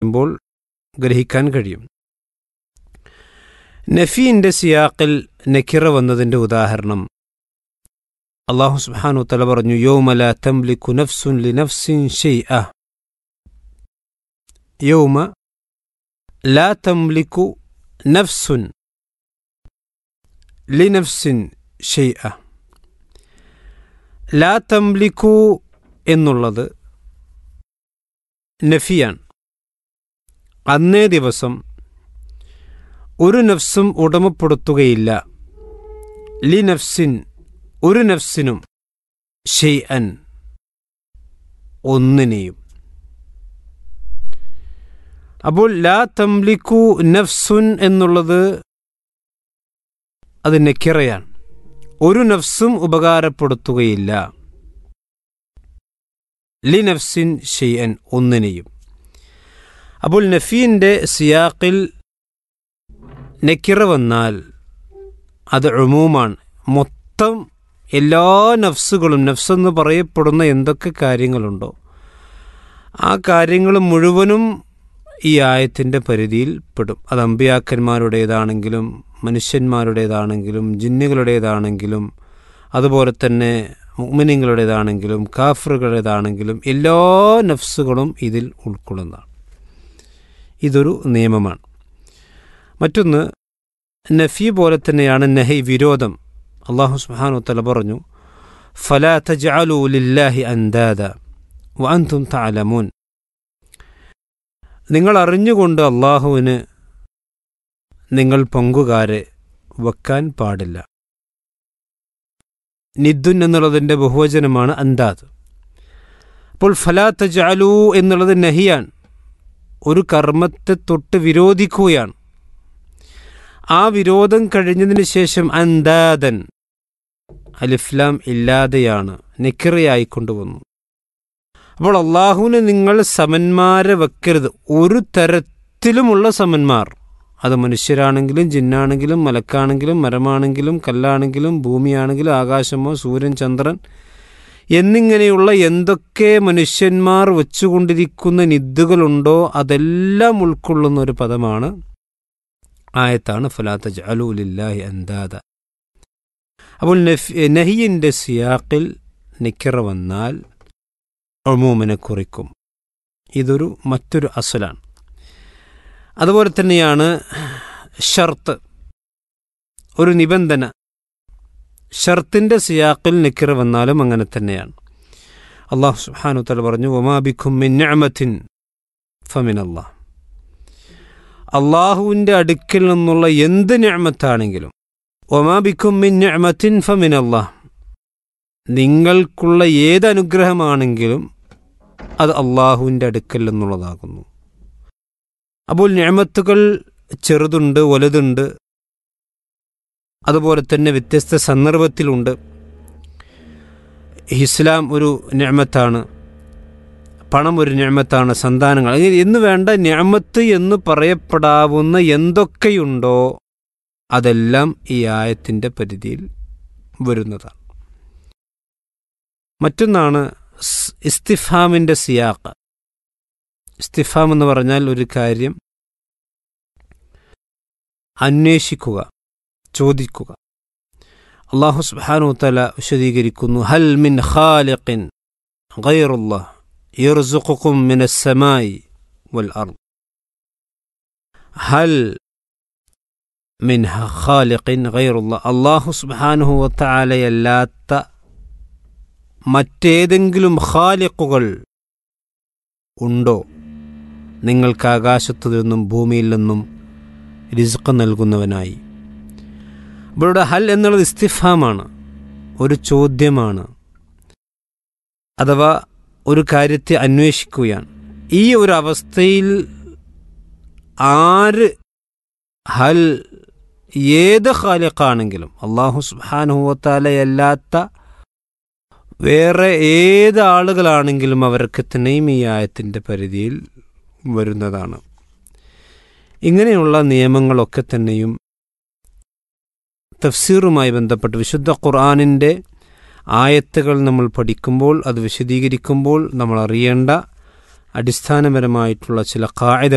മ്പോൾ ഗ്രഹിക്കാൻ കഴിയും നഫീൻ്റെ സിയാക്കിൽ നക്കിറ വന്നതിൻ്റെ ഉദാഹരണം അള്ളാഹു സുബ്ഹാനു തല പറഞ്ഞു യൗമല തംലിക്കു നഫ്സുൻ ലി നഫ്സിൻ ഷെയ്അ യൗമ ലാ തംലിക്കു നഫ്സുൻ ലി നഫ്സിൻ ഷെയ്അ ലാ തംലിക്കു എന്നുള്ളത് നഫിയാണ് അന്നേ ദിവസം ഒരു നഫ്സും ഉടമപ്പെടുത്തുകയില്ല ലി നഫ്സിൻ ഒരു നഫ്സിനും ഷെയ് അൻ ഒന്നിനെയും അപ്പോൾ ലാ തംലിക്കു നഫ്സുൻ എന്നുള്ളത് അത് നെക്കിറയാണ് ഒരു നഫ്സും ഉപകാരപ്പെടുത്തുകയില്ല ലി നഫ്സിൻ ഷെയ് അൻ ഒന്നിനെയും അപ്പോൾ നഫീൻ്റെ സിയാക്കിൽ നെക്കിറ വന്നാൽ അത് ഉമൂമാണ് മൊത്തം എല്ലാ നഫ്സുകളും നഫ്സെന്ന് പറയപ്പെടുന്ന എന്തൊക്കെ കാര്യങ്ങളുണ്ടോ ആ കാര്യങ്ങൾ മുഴുവനും ഈ ആയത്തിൻ്റെ പരിധിയിൽ പെടും അത് അമ്പിയാക്കന്മാരുടേതാണെങ്കിലും മനുഷ്യന്മാരുടേതാണെങ്കിലും ജിന്നുകളുടേതാണെങ്കിലും അതുപോലെ തന്നെ മുഗ്മിനിങ്ങളുടേതാണെങ്കിലും കാഫറുകളുടേതാണെങ്കിലും എല്ലാ നഫ്സുകളും ഇതിൽ ഉൾക്കൊള്ളുന്നതാണ് ഇതൊരു നിയമമാണ് മറ്റൊന്ന് നഫി പോലെ തന്നെയാണ് നഹി വിരോധം അള്ളാഹു സുബ്ഹാനു തല പറഞ്ഞു ഫലാ തജ്അലു ലില്ലാഹി അൻദാദ വഅൻതും തഅലമൂൻ നിങ്ങൾ അറിഞ്ഞുകൊണ്ട് അള്ളാഹുവിന് നിങ്ങൾ പങ്കുകാരെ വെക്കാൻ പാടില്ല നിദ്ദുൻ എന്നുള്ളതിൻ്റെ ബഹുവചനമാണ് അന്താദ് അപ്പോൾ ഫലാ തജ്അലു എന്നുള്ളത് നഹിയാണ് ഒരു കർമ്മത്തെ തൊട്ട് വിരോധിക്കുകയാണ് ആ വിരോധം കഴിഞ്ഞതിന് ശേഷം അന്താദൻ അലിഫ്ലാം ഇല്ലാതെയാണ് നിക്കറയായി കൊണ്ടുവന്നു അപ്പോൾ അള്ളാഹുവിന് നിങ്ങൾ സമന്മാരെ വെക്കരുത് ഒരു തരത്തിലുമുള്ള സമന്മാർ അത് മനുഷ്യരാണെങ്കിലും ജിന്നാണെങ്കിലും മലക്കാണെങ്കിലും മരമാണെങ്കിലും കല്ലാണെങ്കിലും ഭൂമിയാണെങ്കിലും ആകാശമോ സൂര്യൻ ചന്ദ്രൻ എന്നിങ്ങനെയുള്ള എന്തൊക്കെ മനുഷ്യന്മാർ വെച്ചുകൊണ്ടിരിക്കുന്ന നിദ്ദുകളുണ്ടോ അതെല്ലാം ഉൾക്കൊള്ളുന്ന ഒരു പദമാണ് ആയത്താണ് ഫലാത്ത ജഅലൂലില്ലാഹി അന്താദ അപ്പോൾ നഹിയിൻ്റെ സിയാക്കിൽ നിക്കറ വന്നാൽ ഒമൂമിനെ കുറിക്കും ഇതൊരു മറ്റൊരു അസലാണ് അതുപോലെ തന്നെയാണ് ഷർത്ത് ഒരു നിബന്ധന ഷർത്തിൻ്റെ സിയാക്കിൽ നിക്കറ വന്നാലും അങ്ങനെ തന്നെയാണ് അള്ളാഹു സുബ്ഹാനു തല പറഞ്ഞു ഒമാബിഖും മിൻ നിഅമത്തിൻ ഫമിൻ അള്ളാഹ് അള്ളാഹുവിൻ്റെ അടുക്കിൽ നിന്നുള്ള എന്ത് ഞാമത്താണെങ്കിലും ഒമാബിക്കും മിൻ ഞാമത്തിൻ ഫമിൻ അള്ളാഹ് നിങ്ങൾക്കുള്ള ഏത് അനുഗ്രഹമാണെങ്കിലും അത് അള്ളാഹുവിൻ്റെ അടുക്കൽ നിന്നുള്ളതാകുന്നു അപ്പോൾ ഞാമത്തുകൾ ചെറുതുണ്ട് വലുതുണ്ട് അതുപോലെ തന്നെ വ്യത്യസ്ത സന്ദർഭത്തിലുണ്ട് ഇസ്ലാം ഒരു ഞാമത്താണ് പണം ഒരു ഞാമത്താണ് സന്താനങ്ങൾ എന്ന് വേണ്ട ഞാമത്ത് എന്ന് പറയപ്പെടാവുന്ന എന്തൊക്കെയുണ്ടോ അതെല്ലാം ഈ ആയത്തിൻ്റെ പരിധിയിൽ വരുന്നതാണ് മറ്റൊന്നാണ് ഇസ്തിഫാമിൻ്റെ സിയാഖ് ഇസ്തിഫാം എന്ന് പറഞ്ഞാൽ ഒരു കാര്യം അന്വേഷിക്കുക ചോദിക്കുക അള്ളാഹു സുബ്ഹാനു തല വിശദീകരിക്കുന്നു ഹൽ മിൻ ഖാലിഖിൻ ഗൈറുല്ലാഹ് يرزقكم من السماء والأرض هل من خالق غير الله الله سبحانه وتعالى യല്ലാത്ത മറ്റേതെങ്കിലും ഖാലിഖുകൾ ഉണ്ടോ നിങ്ങൾക്ക് ആകാശത്തു നിന്നും ഭൂമിയിൽ നിന്നും റിസ്ക് നൽകുന്നവനായി ഇവരുടെ ഹൽ എന്നുള്ളത് ഇസ്തിഫാമാണ് ഒരു ചോദ്യമാണ് അഥവാ ഒരു കാര്യത്തെ അന്വേഷിക്കുകയാണ് ഈ ഒരു അവസ്ഥയിൽ ആര് ഹൽ ഏത് ഖാലിഖാണെങ്കിലും അള്ളാഹു സുബാനുഹത്താലയല്ലാത്ത വേറെ ഏത് ആളുകളാണെങ്കിലും അവർക്ക് തന്നെയും ഈ ആയത്തിൻ്റെ പരിധിയിൽ വരുന്നതാണ് ഇങ്ങനെയുള്ള നിയമങ്ങളൊക്കെ തന്നെയും തഫ്സീറുമായി ബന്ധപ്പെട്ട് വിശുദ്ധ ഖുർആാനിൻ്റെ ആയത്തുകൾ നമ്മൾ പഠിക്കുമ്പോൾ അത് വിശദീകരിക്കുമ്പോൾ നമ്മൾ അറിയേണ്ട അടിസ്ഥാനപരമായിട്ടുള്ള ചില കായിക